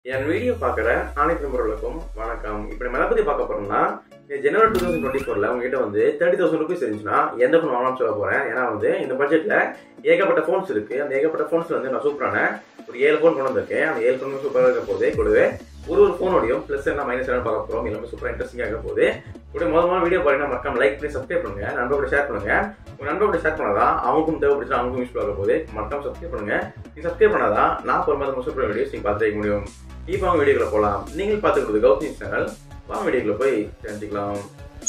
என் video பார்க்குற அனைத்து நண்பர்களுக்கும் வணக்கம் இப்போ நம்ம எதை பற்றி பார்க்க போறோம்னா ஜனவரி டூ தௌசண்ட் டுவெண்ட்டி ஃபோரில் உங்ககிட்ட வந்து தேர்ட்டி தௌசண்ட் ருபீஸ் இருந்துச்சுன்னா எந்த ஃபோன் வாங்கலாம்னு சொல்ல போகிறேன் ஏன்னா வந்து இந்த பட்ஜெட்டில் ஏகப்பட்ட ஃபோன்ஸ் இருக்குது அந்த ஏகப்பட்ட ஃபோன்ஸ் வந்து நான் சூப்பரான ஒரு ஏழு ஃபோன் கொண்டு வந்திருக்கேன் அந்த ஏழு ஃபோன் சூப்பராக இருக்க போது கூடவே ஒரு ஒரு ஃபோனோடையும் ப்ளஸ் என்ன மைனஸ் என்ன பார்க்க போகிறோம் எல்லாமே சூப்பராக இன்ட்ரெஸ்டிங்காக இருக்க போது கூட முதல் வீடியோ பாருங்கன்னா மறக்காம லைக் பண்ணி சப்ஸ்கிரைப் பண்ணுங்க நண்பரோட ஷேர் பண்ணுங்க உங்க நண்பரோட ஷேர் பண்ணாதான் அவங்களுக்கும் தேவைப்படுச்சு அவங்களுக்கும் யூஸ்ஃபுல்லாக இருக்க போது மறக்காம சப்ஸ்கிரைப் பண்ணுங்க நீ சப்ஸ்கிரைப் பண்ணாதான் நான் ஒரு மாதிரி சூப்பர் வீடியோஸ் நீங்கள் பார்த்து வைக்க முடியும் இப்போ அவங்க வீடியோக்குள்ள போகலாம் நீங்கள் பார்த்துக்கிறது கௌதம் சேனல் வாங்க வீடியோக்குள்ள போய் தெரிஞ்சுக்கலாம்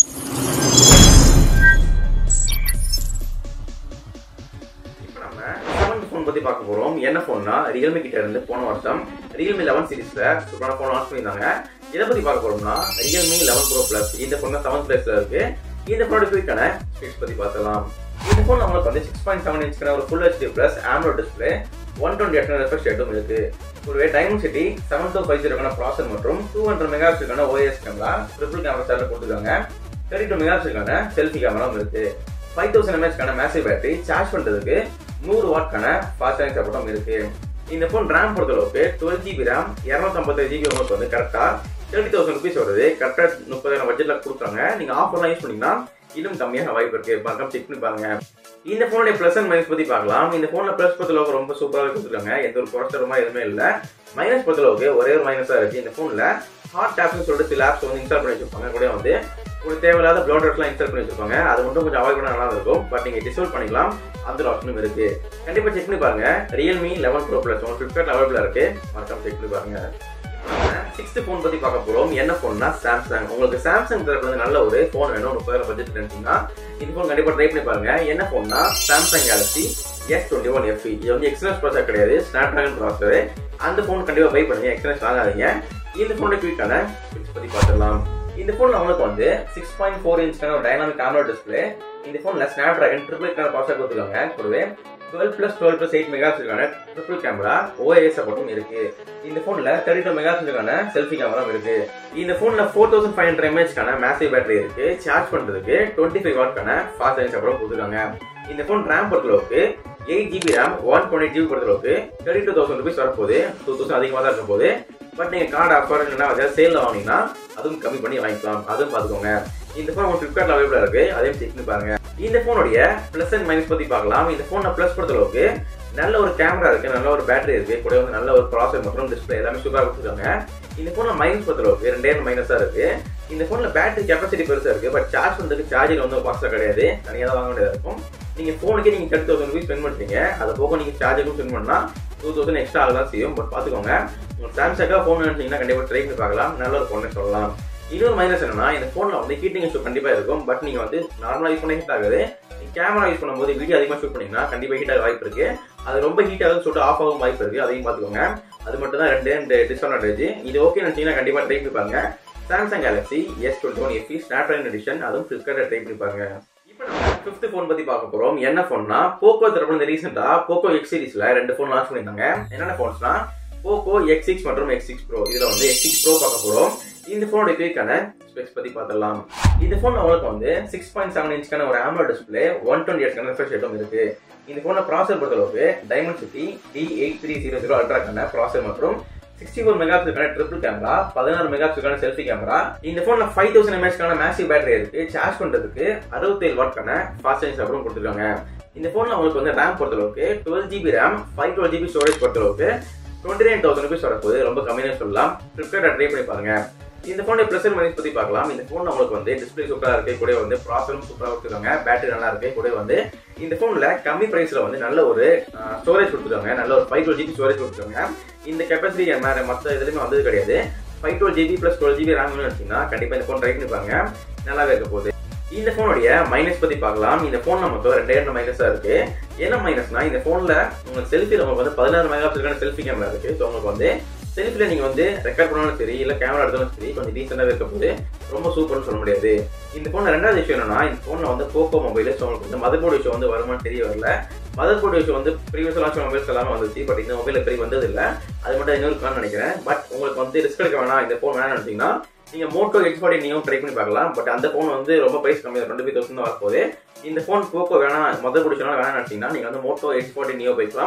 இப்போ நம்ம செவன்த் ஃபோன் பற்றி பார்க்க போகிறோம் என்ன ஃபோன்னா ரியல்மி கிட்ட இருந்து போன வருஷம் ரியல்மி லெவன் சீரிஸில் சூப்பரான ஃபோன் லான்ச் பண்ணியிருந்தாங்க இதை பற்றி பார்க்க போகிறோம்னா ரியல்மி லெவன் ப்ரோ ப்ளஸ் இந்த ஃபோன் தான் செவன்த் பிளேஸில் இருக்கு இந்த ஃபோனோட குயிக்கான ஸ்பீக்ஸ் பற்றி பார்த்தலாம் இந்த ஃபோன் நம்மளுக்கு வந்து சிக்ஸ் பாயிண்ட் செவன் இன்ச்க்கான ஒரு full HD plus AMOLED display one twenty eight refresh ரேட்டும் இருக்கு ஒரு Dimensity seven two five ஜீரோக்கான ப்ராசர் மற்றும் டூ ஹண்ட்ரட் மெகாபிக்சலுக்கான ஓஎஸ் கேமரா ட்ரிபிள் கேமரா சார்ல கொடுத்துருக்காங்க தேர்ட்டி டூ மெகாபிக்சலுக்கான செல்ஃபி கேமராவும் இருக்கு ஃபைவ் தௌசண்ட் எம்ஏஹெச்க்கான மேசிவ் பேட்டரி சார்ஜ் பண்ணுறதுக்கு நூறு வாட்க்கான ஃபாஸ்ட் சார்ஜ் சப்போர்ட்டும் இருக்கு இந்த ஃபோன் ரேம் பொறுத்தளவுக்கு டுவெல் ஜிபி ரேம் இரநூத்தம்பது ஜிபி உங்களுக்கு வந்து கரெக்டாக தேர்ட்டி தௌசண்ட் ருபீஸ் வருது கரெக்டாக முப்பதாயிரம் பட்ஜெட்டில் கொடுக்குறாங்க நீங்கள் ஆஃபர்லாம் யூஸ் பண்ணீங்கன்னா இன்னும் கம்மியாக வாய்ப்பு இருக்கு பார்க்க செக் பண்ணி பாருங்க இந்த ஃபோனுடைய ப்ளஸ் அண்ட் மைனஸ் பற்றி பார்க்கலாம் இந்த ஃபோனில் ப்ளஸ் பொறுத்தளவுக்கு ரொம்ப சூப்பராக கொடுத்துருக்காங்க எந்த ஒரு குறைச்சலுமா எதுவுமே இல்லை மைனஸ் பொறுத்தளவுக்கு ஒரே ஒரு மைனஸாக இருக்கு இந்த ஃபோனில் ஹாட் டேப்னு சொல்லிட்டு சில ஆப்ஸ் வந்து இன்ஸ்டால் பண்ணி வச்சிருப்பாங்க கூட வந்து ஒரு தேவையில்லாத ப்ளோடர்ஸ்லாம் இன்ஸ்டால் பண்ணி வச்சிருப்பாங்க அது மட்டும் கொஞ்சம் அவாய்ட் பண்ண நல்லா இருக்கும் பட் நீங்கள் டிசேபிள் பண்ணிக்கலாம் அந்த ஆப்ஷனும் இருக்கு கண்டிப்பாக செக் பண்ணி பாருங்க ரியல்மி லெவன் ப்ரோ ப்ளஸ் உங்க ஃபிளிப்கார்ட் அவைலபிளாக இருக்கு மறக்காம செக் பண்ணி பாருங்க சிக்ஸ்த் ஃபோன் பத்தி பார்க்க போறோம் என்ன ஃபோன்னா சாம்சங் உங்களுக்கு சாம்சங் தரப்புல இருந்து நல்ல ஒரு ஃபோன் வேணும் முப்பதாயிரம் பட்ஜெட் இருந்துச்சுன்னா இந்த ஃபோன் கண்டிப்பா ட்ரை பண்ணி பாருங்க என்ன ஃபோன்னா Samsung Galaxy S twenty one FE இது வந்து எக்ஸ்பிரஸ் ப்ராசர் கிடையாது ஸ்னாப் டிராகன் ப்ராசர் அந்த ஃபோன் கண்டிப்பா பை பண்ணுங்க எக்ஸ்பிரஸ் வாங்காதீங்க இந்த ஃபோனோட குயிக்கான பத்தி பார்த்துடலாம் இந்த ஃபோன்ல உங்களுக்கு வந்து சிக்ஸ் பாயிண்ட் ஃபோர் இன்ச்க்கான ஒரு டைனாமிக் கேமரா டிஸ்பிளே இந்த ஃபோன்ல ஸ்னாப் டிராகன் ட்ரிபிள் ப்ராசர் கொடுத்துருக்காங்க கூடவே twelve plus twelve plus eight மெகாபிக்சலுக்கான ட்ரிபிள் கேமரா ஓஏஎஸ் சப்போர்ட்டும் இருக்கு இந்த போன்ல தேர்ட்டி டூ மெகாபிக்சலுக்கான செல்ஃபி கேமராவும் இருக்கு இந்த போன்ல ஃபோர் தௌசண்ட் ஃபைவ் ஹண்ட்ரட் எம்ஏஹெச்க்கான மேசிவ் பேட்டரி இருக்கு சார்ஜ் பண்றதுக்கு டுவெண்ட்டி ஃபைவ் வாட்க்கான ஃபாஸ்ட் சார்ஜிங் சப்போர்ட் கொடுத்துருக்காங்க இந்த போன் ரேம் பொறுத்தளவுக்கு eight GB RAM one twenty GB பொறுத்தளவுக்கு தேர்ட்டி டூ தௌசண்ட் ருபீஸ் வரப்போகுது டூ தௌசண்ட் அதிகமாக தான் இருக்க போகுது பட் நீங்க கார்டு ஆஃபர் இல்லைன்னா ஏதாவது சேல்ல வாங்கினீங்கன்னா அதுவும் கம்மி பண்ணி வாங்கிக்கலாம் அதுவும் பார்த்துக்கோங்க இந்த ஃபோன் உங்களுக்கு ஃபிளிப்கார்ட்ல அவைலபிளா இருக்கு அதையும் செக் பண்ணி பாருங்க இந்த ஃபோனுடைய ப்ளஸ் அண்ட் மைனஸ் பத்தி பார்க்கலாம் இந்த ஃபோனை ப்ளஸ் பொறுத்தளவுக்கு நல்ல ஒரு கேமரா இருக்கு நல்ல ஒரு பேட்டரி இருக்கு கூட வந்து நல்ல ஒரு ப்ராசர் மற்றும் டிஸ்பிளே எல்லாமே சூப்பராக கொடுத்துருக்காங்க இந்த ஃபோனில் மைனஸ் பொறுத்தளவுக்கு ரெண்டே மைனஸாக இருக்கு இந்த ஃபோனில் பேட்டரி கெப்பாசிட்டி பெருசாக இருக்கு பட் சார்ஜ் பண்ணுறதுக்கு சார்ஜர் வந்து பாஸ்டாக கிடையாது தனியாக தான் வாங்க வேண்டியதாக இருக்கும் நீங்கள் ஃபோனுக்கே நீங்கள் தேர்ட்டி தௌசண்ட் ருபீஸ் ஸ்பெண்ட் பண்ணுறீங்க அதை போக நீங்கள் சார்ஜருக்கும் ஸ்பெண்ட் பண்ணால் டூ தௌசண்ட் எக்ஸ்ட்ரா ஆகலாம் செய்யும் பட் பார்த்துக்கோங்க உங்களுக்கு சாம்சங்காக ஃபோன் நினைச்சீங்கன்னா கண்டிப்பாக ட்ரை பண்ணி பார்க்கலாம் நல்ல ஒரு ஃபோன் சொல்லலாம் இன்னொரு மைனஸ் என்னன்னா இந்த ஃபோனில் வந்து ஹீட்டிங் இஷ்யூ கண்டிப்பாக இருக்கும் பட் நீங்கள் வந்து நார்மலாக யூஸ் பண்ண ஹீட் ஆகுது கேமரா யூஸ் பண்ணும்போது வீடியோ அதிகமாக ஷூட் பண்ணீங்கன்னா கண்டிப்பாக ஹீட் ஆக வாய்ப்பு இருக்கு அது ரொம்ப ஹீட் ஆகுது சொல்லிட்டு ஆஃப் ஆகும் வாய்ப்பு இருக்கு அதையும் பார்த்துக்கோங்க அது மட்டும் தான் ரெண்டு ரெண்டு டிஸ்அட்வான்டேஜ் இது ஓகே நினச்சிங்கன்னா கண்டிப்பாக ட்ரை பண்ணி பாருங்க Samsung Galaxy S twenty one FE Snapdragon edition அதுவும் ஃபிளிப்கார்ட்டில் ட்ரை பண்ணி பாருங்க இப்போ நம்ம ஃபிஃப்த் ஃபோன் பத்தி பார்க்க போறோம் என்ன ஃபோன்னா போக்கோ தரப்புல இந்த ரீசெண்டா போக்கோ எக்ஸ் சீரிஸ்ல ரெண்டு ஃபோன் லான்ச் பண்ணியிருந்தாங்க என்னென்ன ஃபோன்ஸ்னா போக்கோ எக்ஸ் சிக்ஸ் மற்றும் எக்ஸ் சிக்ஸ் ப்ரோ இதுல வந்து எக்ஸ் சிக்ஸ் ப்ரோ பார்க்க போறோம் இந்த ஃபோனோட குயிக்கான ஸ்பெக்ஸ் பத்தி பார்த்துடலாம் இந்த ஃபோன் உங்களுக்கு வந்து சிக்ஸ் பாயிண்ட் செவன் இன்ச்க்கான ஒரு AMOLED display one twenty eight refresh ரேட்டும் இருக்கு இந்த ஃபோனை ப்ராசர் பொறுத்தளவுக்கு Dimensity D eight three zero zero அல்ட்ராக்கான ப்ராசர் மற்றும் சிக்ஸ்டி ஃபோர் மெகாபிக்சலுக்கான ட்ரிபிள் கேமரா பதினாறு மெகாபிக்சலுக்கான செல்ஃபி கேமரா இந்த ஃபோன்ல ஃபைவ் தௌசண்ட் எம்ஏஹெச்க்கான மேசிவ் பேட்டரி இருக்கு சார்ஜ் பண்றதுக்கு அறுபத்தேழு வாட்க்கான ஃபாஸ்ட் சார்ஜிங் சப்போர்ட் கொடுத்துருக்காங்க இந்த ஃபோன்ல உங்களுக்கு வந்து ரேம் பொறுத்தளவுக்கு twelve GB RAM five twelve GB storage பொறுத்தளவுக்கு டுவெண்ட்டி நைன் தௌசண்ட் ருபீஸ் வரப்போகுது ரொம்ப கம்மியாக சொல்லலாம் ஃபிளிப்கார்ட் ட்ரை பண்ணி பாருங்க இந்த ஃபோனுடைய ப்ளஸ் அண்ட் மைனஸ் பற்றி பார்க்கலாம் இந்த ஃபோன் உங்களுக்கு வந்து டிஸ்பிளே சூப்பராக இருக்கு கூட வந்து ப்ராசரும் சூப்பராக கொடுத்துருக்காங்க பேட்டரி நல்லா இருக்கு கூட வந்து இந்த ஃபோனில் கம்மி ப்ரைஸில் வந்து நல்ல ஒரு ஸ்டோரேஜ் கொடுத்துருக்காங்க நல்ல ஒரு ஃபைவ் டுவெல் ஜிபி ஸ்டோரேஜ் கொடுத்துருக்காங்க இந்த கெப்பாசிட்டி வேறு மற்ற இதுலையுமே வந்தது கிடையாது five twelve GB plus twelve GB RAM வச்சிங்கன்னா கண்டிப்பாக இந்த ஃபோன் ட்ரை பண்ணி பாருங்க நல்லாவே இருக்க போகுது இந்த ஃபோனுடைய மைனஸ் பத்தி பார்க்கலாம் இந்த ஃபோன்ல மொத்தம் ரெண்டே ரெண்டு மைனஸா இருக்கு என்ன மைனஸ்னா இந்த ஃபோன்ல உங்களுக்கு செல்ஃபில உங்களுக்கு வந்து பதினாறு மெகா பிக்சலுக்கான செல்ஃபி கேமரா இருக்கு ஸோ உங்களுக்கு வந்து செல்ஃபில நீங்க வந்து ரெக்கார்ட் பண்ணாலும் சரி இல்ல கேமரா எடுத்தாலும் சரி கொஞ்சம் டீசெண்டாக இருக்க போது ரொம்ப சூப்பர்னு சொல்ல முடியாது இந்த ஃபோன்ல ரெண்டாவது விஷயம் என்னன்னா இந்த ஃபோன்ல வந்து போக்கோ மொபைல் ஸோ உங்களுக்கு வந்து மதர் போர்டு விஷயம் வந்து வருமானு தெரிய வரல மதர் போர்டு விஷயம் வந்து ப்ரீவியஸ் லான்ச் மொபைல்ஸ் எல்லாமே வந்துச்சு பட் இந்த மொபைல் எப்படி வந்தது இல்லை அது மட்டும் இன்னொரு காரணம் நினைக்கிறேன் பட் உங்களுக்கு வந்து ரிஸ்க் எடுக்க வேணாம் இந்த ஃபோன் வேணாம்னு நினைச்சீங்கன்னா நீங்க மோட்டோ எக்ஸ் ஃபார்ட்டி நீயும் ட்ரை பண்ணி பார்க்கலாம் பட் அந்த ஃபோன் வந்து ரொம்ப பிரைஸ் கம்மியாக டுவெண்ட்டி ஃபைவ் தௌசண்ட் தான் வரப்போகுது இந்த ஃபோன் போக்கோ வேணாம் மதர் பிடிச்சனா வேணாம் நினைச்சீங்கன்னா நீங்க வந்து மோட்டோ எக்ஸ் ஃபார்ட்டி நியோ போய்க்கலாம்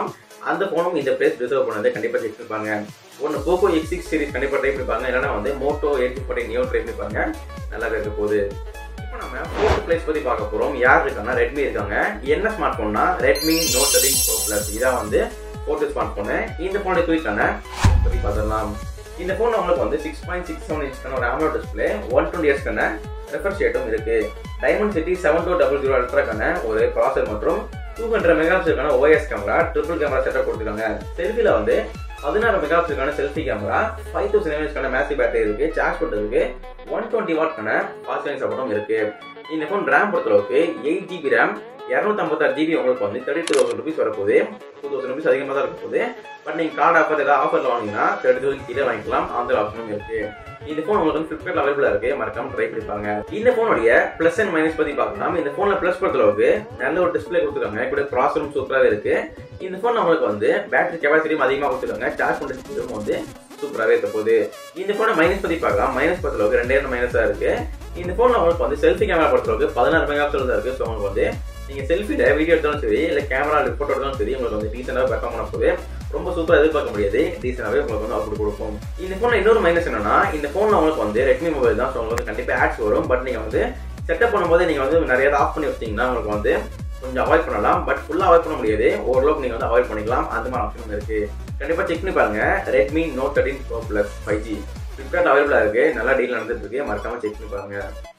அந்த ஃபோனும் இந்த பிரைஸ் ரிசர்வ் பண்ணதை கண்டிப்பாக செக் பண்ணிப்பாங்க ஒன்று போக்கோ எக்ஸ் சிக்ஸ் சீரிஸ் கண்டிப்பாக ட்ரை பண்ணிப்பாங்க இல்லைன்னா வந்து Moto eight forty Neo try பண்ணிப்பாங்க நல்லாவே இருக்க போகுது இப்போ நம்ம ஃபோர்த் பிளேஸ் பற்றி பார்க்க போகிறோம் யார் இருக்காங்கன்னா ரெட்மி இருக்காங்க என்ன ஸ்மார்ட் ஃபோன்னா Redmi Note thirteen pro plus இதான் வந்து ஃபோர்த்து ஸ்மார்ட் ஃபோனு இந்த ஃபோனை குயிக்கான பற்றி பார்த்துடலாம் இந்த ஃபோன் உங்களுக்கு வந்து சிக்ஸ் பாயிண்ட் சிக்ஸ் செவன் இன்ச்க்கான ஒரு ஆம்லோ டிஸ்பிளே ஒன் டுவெண்ட்டி இயர்ஸ்க்கான ரெஃபர் ஷேட்டும் இருக்கு Dimensity seven two double zero அல்ட்ராக்கான ஒரு ப்ராசர் மற்றும் டூ ஹண்ட்ரட் மெகாபிக்சலுக்கான OS camera triple camera setup கொடுத்துருக்காங்க செல்ஃபில வந்து பதினாறு மெகாபிக்சலுக்கான செல்ஃபி கேமரா ஃபைவ் தௌசண்ட் எம்ஏஹெச்க்கான மேசி பேட்டரி இருக்கு சார்ஜ் பண்ணுறதுக்கு ஒன் டுவெண்ட்டி வாட்க்கான ஃபாஸ்ட் சார்ஜிங் சப்போர்ட்டும் இருக்கு இந்த ஃபோன் ரேம் பொறுத்தளவுக்கு எயிட் ஜிபி ரேம் இரநூத்தம்பத்தாறு ஜிபி உங்களுக்கு வந்து தேர்ட்டி டூ தௌசண்ட் ருபீஸ் வரப்போகுது டூ தௌசண்ட் ருபீஸ் அதிகமாக தான் இருக்க போகுது பட் நீங்கள் கார்டு ஆஃபர் ஏதாவது ஆஃபரில் வாங்கினா தேர்ட்டி தௌசண்ட் கீழே வாங்கிக்கலாம் அந்த ஆப்ஷனும் இருக்கு இந்த ஃபோன் உங்களுக்கு வந்து ஃபிளிப்கார்ட் அவைலபிளா இருக்கு மறக்காம ட்ரை பண்ணிப்பாங்க இந்த ஃபோனுடைய பிளஸ் அண்ட் மைனஸ் பத்தி பார்க்கலாம் இந்த ஃபோன்ல பிளஸ் பொறுத்தளவுக்கு நல்ல ஒரு டிஸ்பிளே கொடுத்துருக்காங்க கூட ப்ராசரும் சூப்பராகவே இருக்கு இந்த ஃபோன் உங்களுக்கு வந்து பேட்டரி கெப்பாசிட்டியும் அதிகமாக கொடுத்துருக்காங்க சார்ஜ் பண்ணுற ஸ்பீடும் வந்து சூப்பராகவே இருக்க போகுது இந்த ஃபோனை மைனஸ் பத்தி பார்க்கலாம் மைனஸ் பொறுத்தளவுக்கு ரெண்டாயிரம் மைனஸா இருக்கு இந்த ஃபோன்ல உங்களுக்கு வந்து செல்ஃபி கேமரா பொறுத்தளவுக்கு பதினாறு மெகா பிக்சல் தான் இருக்கு ஸோ உங்களுக்கு வந்து நீங்க செல்ஃபில வீடியோ எடுத்தாலும் சரி இல்ல கேமரா போட்டோ எடுத்தாலும் சரி உங்களுக்கு வந்து டீசெண்டாக பெர்ஃபார்ம் பண்ண போது ரொம்ப சூப்பரா எதிர்பார்க்க முடியாது டீசெண்டாகவே உங்களுக்கு வந்து அவுட் கொடுக்கும் இந்த ஃபோன்ல இன்னொரு மைனஸ் என்னன்னா இந்த ஃபோன்ல உங்களுக்கு வந்து ரெட்மி மொபைல் தான் ஸோ உங்களுக்கு வந்து கண்டிப்பா ஆட்ஸ் வரும் பட் நீங்க வந்து செட்டப் பண்ணும்போது நீங்க வந்து நிறைய ஆஃப் பண்ணி வச்சிங்கன்னா உங்களுக்கு வந்து கொஞ்சம் அவாய்ட் பண்ணலாம் பட் ஃபுல்லா அவாய்ட் பண்ண முடியாது ஓரளவுக்கு நீங்க வந்து அவாய்ட் பண்ணிக்கலாம் அந்த மாதிரி ஆப்ஷன் இருக்கு கண்டிப்பா செக் பண்ணி பாருங்க Redmi Note thirteen pro plus five G Flipkart அவைலபிளா இருக்கு நல்லா டீல் நடந்துட்டு இருக்கு மறக்காம செக் பண்ணி பாருங்க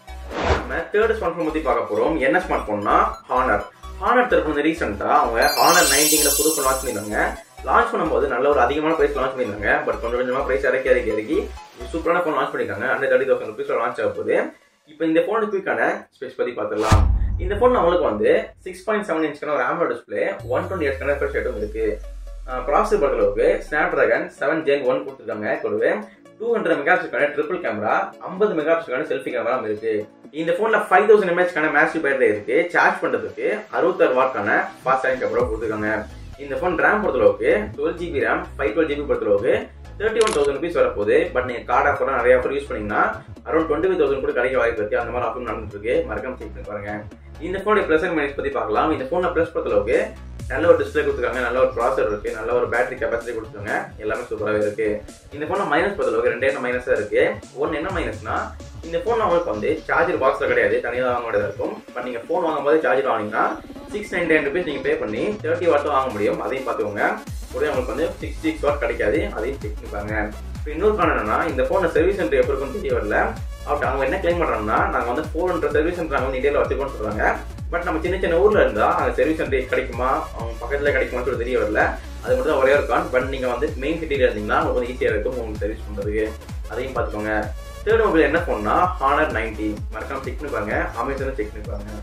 நம்ம தேர்ட் ஸ்மார்ட் ஃபோன் பத்தி பார்க்க போறோம் என்ன ஸ்மார்ட் ஃபோன்னா ஹானர் ஹானர் தரப்பு வந்து ரீசெண்டா அவங்க ஹானர் நைன்டீன்ல புது ஃபோன் லான்ச் பண்ணிருந்தாங்க லான்ச் பண்ணும்போது நல்ல ஒரு அதிகமான பிரைஸ் லான்ச் பண்ணிருந்தாங்க பட் கொஞ்சம் கொஞ்சமா பிரைஸ் இறக்கி இறக்கி இறக்கி சூப்பரான ஃபோன் லான்ச் பண்ணிருக்காங்க அந்த தேர்ட்டி தௌசண்ட் ருபீஸ் லான்ச் ஆக போகுது இப்போ இந்த ஃபோனுக்கு குயிக்கான ஸ்பெஸ் பத்தி பார்த்துடலாம் இந்த ஃபோன் நம்மளுக்கு வந்து சிக்ஸ் பாயிண்ட் செவன் இன்ச்க்கான ஒரு AMOLED display one twenty eight கனெக்ட் ஷேட்டும் இருக்கு ப்ராசஸர் பொறுத்தளவுக்கு Snapdragon seven gen one கொடுத்துருக்காங்க கூடவே டூ ஹண்ட்ரட் மெகாபிக்சலுக்கான ட்ரிபிள் கேமரா ஐம்பது மெகாபிக்சலுக்கான செல்ஃபி கேமரா இருக்கு இந்த போன்ல ஃபைவ் தௌசண்ட் எம்ஏஹெச்க்கான மேசிவ் பேட்டரி இருக்கு சார்ஜ் பண்றதுக்கு அறுபத்தாறு வாட்க்கான ஃபாஸ்ட் சார்ஜிங் கேமரா கொடுத்துருக்காங்க இந்த ஃபோன் ரேம் பொறுத்தளவுக்கு twelve GB RAM five twelve GB பொறுத்தளவுக்கு தேர்ட்டி ஒன் தௌசண்ட் ருபீஸ் வரப்போகுது பட் நீங்க கார்டு ஆஃபர் நிறைய ஆஃபர் யூஸ் பண்ணீங்கன்னா அரௌண்ட் டுவெண்ட்டி ஃபைவ் தௌசண்ட் கூட கிடைக்க வாய்ப்பு இருக்கு அந்த மாதிரி ஆஃபர் நடந்துட்டு இருக்கு மறக்காம செக் பண்ணி பாருங்க இந்த ஃபோனுடைய ப்ளஸ் அண்ட் மைனஸ் பத்தி பார்க்கலாம் இந்த ஃபோன்ல ப்ளஸ் பொறுத்தளவுக்கு நல்ல ஒரு டிஸ்பிளே கொடுத்துருக்காங்க நல்ல ஒரு ப்ராசர் இருக்கு நல்ல ஒரு பேட்டரி கெப்பாசிட்டி கொடுத்துருக்காங்க எல்லாமே சூப்பராகவே இருக்கு இந்த ஃபோன் மைனஸ் பொறுத்தளவுக்கு ரெண்டாயிரம் மைனஸா இருக்கு ஒன்னு என்ன மைனஸ்னா இந்த ஃபோன் உங்களுக்கு வந்து சார்ஜர் பாக்ஸ்ல கிடையாது தனியாக வாங்க வேண்டியதா இருக்கும் பட் நீங்க ஃபோன் வாங்கும்போது சார்ஜர் வாங்கினீங்கன்னா சிக்ஸ் நைன்டி நைன் ருபீஸ் நீங்க பே பண்ணி தேர்ட்டி வாட்டும் வாங்க முடியும் அதையும் பார்த்துக்கோங்க கூட உங்களுக்கு வந்து சிக்ஸ் சிக்ஸ் வாட் கிடைக்காது அதையும் செக் பண்ணிப்பாங்க இப்போ இன்னொரு காரணம் என்னன்னா இந்த ஃபோனை சர்வீஸ் சென்டர் எப்படி இருக்குன்னு தெரிய வரல அப்படி அவங்க என்ன கிளைம் பண்றாங்கன்னா நாங்க வந்து ஃபோர் ஹண்ட்ரட் சர்வீஸ் சென்டர் நாங்கள் வந்து இந்தியாவில் வச்சுக்கோன்னு சொல்றாங்க பட் நம்ம சின்ன சின்ன ஊர்ல இருந்தா அங்க சர்வீஸ் சென்டர் கிடைக்குமா அவங்க பக்கத்துல கிடைக்குமான்னு சொல்லி தெரிய வரல அது மட்டும் தான் ஒரே ஒரு கான் பட் நீங்க வந்து மெயின் சிட்டில இருந்தீங்கன்னா உங்களுக்கு வந்து ஈஸியா இருக்கும் உங்களுக்கு சர்வீஸ் பண்றதுக்கு அதையும் பார்த்துக்கோங்க தேர்ட் மொபைல் என்ன ஃபோன்னா ஹானர் நைன்டி மறக்காம செக் பண்ணி பாருங்க அமேசானில் செக் பண்ணி பாருங்க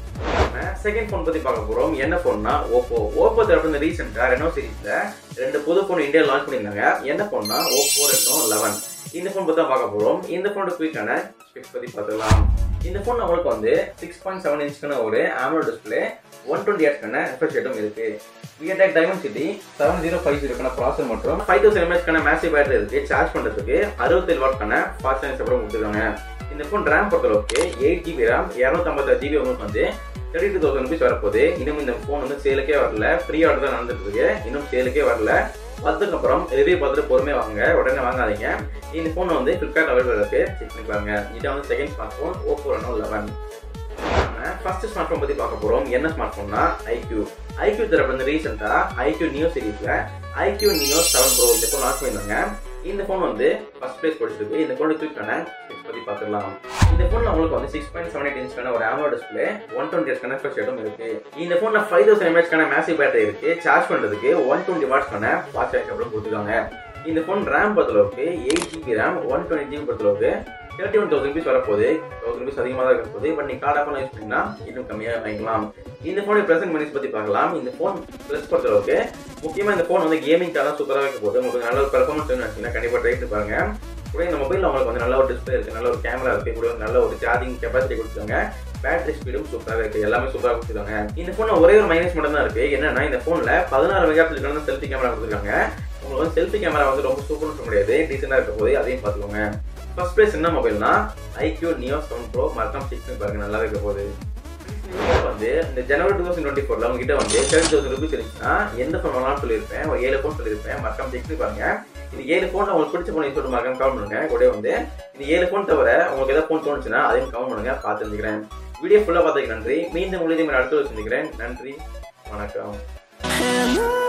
செகண்ட் ஃபோன் பத்தி பார்க்க போறோம் என்ன ஃபோன்னா ஓப்போ ஓப்போ தரப்பு இந்த ரீசெண்டா ரெனோ சீரிஸ்ல ரெண்டு புது ஃபோன் இந்தியா லான்ச் பண்ணியிருந்தாங்க என்ன ஃபோன்னா ஓப்போ ரெனோ லெவன் இந்த ஃபோன் பத்தி தான் பார்க்க போறோம் இந்த ஃபோனோட குயிக்கான ஸ்பெக்ஸ் பத்தி பார்த்துக்கலாம் இந்த ஃபோன் நம்மளுக்கு வந்து சிக்ஸ் பாயிண்ட் செவன் இன்ச்க்கான ஒரு ஆமரோ டிஸ்பிளே ஒன் டுவெண்ட்டி எயிட்க்கான ரெஃப்ரெஷ் ரேட்டும் இருக்கு MediaTek Dimensity seven zero five ஜீரோக்கான ப்ராசர் மற்றும் ஃபைவ் தௌசண்ட் எம்ஏஹெச்க்கான மேசிவ் பேட்டரி இருக்கு சார்ஜ் பண்றதுக்கு அறுபத்தேழு வாட்க்கான ஃபாஸ்ட் சார்ஜ் அப்புறம் கொடுத்துருக்காங்க இந்த ஃபோன் ரேம் பொறுத்தளவுக்கு எயிட் ஜிபி ரேம் இரநூத்தம்பத்தாறு ஜிபி உங்களுக்கு வந்து தேர்ட்டி டூ தௌசண்ட் ருபீஸ் வரப்போகுது இன்னும் இந்த ஃபோன் வந்து சேலுக்கே வரல ஃப்ரீ ஆர்டர் தான் நடந்துட்டு இருக்கு இன்னும் சேலுக்கே வரல வந்ததுக்கு அப்புறம் ரிவ்யூ பார்த்துட்டு பொறுமையாக வாங்க உடனே வாங்காதீங்க இந்த ஃபோன் வந்து ஃப்ளிப்கார்ட் அவைலபிள் இருக்கு செக் பண்ணி பாருங்க இதான் வந்து second smart phone Oppo Reno eleven first smart phone பத்தி பார்க்க போறோம் என்ன ஸ்மார்ட் ஃபோன்னா ஐக்யூ ஐக்யூ தரப்பு வந்து ரீசெண்டா ஐக்யூ நியோ சீரீஸ்ல ஐக்யூ நியோ செவன் ப்ரோ இந்த ஃபோன் லான்ச் பண்ணியிருந்தாங்க இந்த ஃபோன் வந்து ஃபர்ஸ்ட் பிளேஸ் பிடிச்சிருக்கு இந்த ஃபோன் தூக்கான ஸ்பெக்ஸ் பத்தி பார்த்துக்கலாம் இந்த ஃபோன்ல உங்களுக்கு வந்து சிக்ஸ் பாயிண்ட் செவன் எயிட் இன்ச்க்கான ஒரு ஆமோ டிஸ்பிளே ஒன் டுவெண்ட்டி எஸ் கனெக்ட் ஷேடும் இருக்கு இந்த ஃபோன்ல ஃபைவ் தௌசண்ட் எம்ஏஹெச்க்கான மேசிவ் பேட்டரி இருக்கு சார்ஜ் பண்றதுக்கு ஒன் டுவெண்ட்டி வாட்ஸ்க்கான ஃபாஸ்ட் சார்ஜ் அப்புறம் கொடுத்துருக்காங்க இந்த ஃபோன் ரேம் பொறுத்தளவுக்கு eight GB RAM one twenty GB பொறுத்தளவுக்கு தேர்ட்டி ஒன் தௌசண்ட் ருபீஸ் வரப்போகுது தௌசண்ட் ருபீஸ் அதிகமாக தான் இருக்க போகுது பட் நீ கார்டு ஆஃபர் யூஸ் பண்ணிங்கன்னா இன்னும் கம்மியாக வாங்கிக்கலாம் இந்த ஃபோனை ப்ரெசென்ட் மணிஸ் பற்றி பார்க்கலாம் இந்த ஃபோன் ப்ளஸ் பொறுத்தளவுக்கு முக்கியமாக இந்த ஃபோன் வந்து கேமிங்காக தான் சூப்பராக இருக்க போகுது உங்களுக்கு நல்ல ஒரு பெர்ஃபார்மன்ஸ் வச்சுன்னா கண்டிப்பாக ட்ரை பண்ணி பாருங்க கூட இந்த மொபைலில் உங்களுக்கு வந்து நல்ல ஒரு டிஸ்பிளே இருக்குது நல்ல ஒரு கேமரா இருக்குது கூட நல்ல ஒரு சார்ஜிங் கெப்பாசிட்டி கொடுத்துருக்காங்க பேட்டரி ஸ்பீடும் சூப்பராக இருக்கு எல்லாமே சூப்பராக கொடுத்துருக்காங்க இந்த ஃபோன் ஒரே ஒரு மைனஸ் மட்டும் தான் இருக்கு என்னன்னா இந்த ஃபோன்ல பதினாறு மெகா பிக்சல் செல்ஃபி கேமரா கொடுத்துருக்காங்க உங்களுக்கு வந்து செல்ஃபி கேமரா வந்து ரொம்ப சூப்பர்னு சொல்ல முடியாது டீசெண்டாக இருக்க போது அதையும் பார்த்துக்கோங்க ஃபர்ஸ்ட் பிளேஸ் என்ன மொபைல்னா ஐக்யூ நியோ செவன் ப்ரோ மறக்காம செக் பண்ணி பாருங்க நல்லாவே இருக்க போகுது இதுல வந்து இந்த ஜனவரி டூ தௌசண்ட் டுவெண்ட்டி ஃபோர்ல உங்ககிட்ட வந்து செவன் தௌசண்ட் ருபீஸ் இருந்துச்சுன்னா எந்த ஃபோன் வாங்கலாம் சொல்லியிருப்பேன் ஒரு ஏழு ஃபோன் சொல்லியிருப்பேன் மறக்காம செக் பண்ணி பாருங்க இந்த ஏழு ஃபோன் உங்களுக்கு பிடிச்ச ஃபோன் சொல்லிட்டு மறக்காம கமெண்ட் பண்ணுங்க கூட வந்து இந்த ஏழு ஃபோன் தவிர உங்களுக்கு ஏதாவது ஃபோன் தோணுச்சுன்னா அதையும் கமெண்ட் பண்ணுங்க பார்த்து இருந்துக்கிறேன் வீடியோ ஃபுல்லாக பார்த்ததுக்கு நன்றி மீண்டும் உங்களுடைய அடுத்த சந்திக்கிறேன் நன்றி வணக்கம் And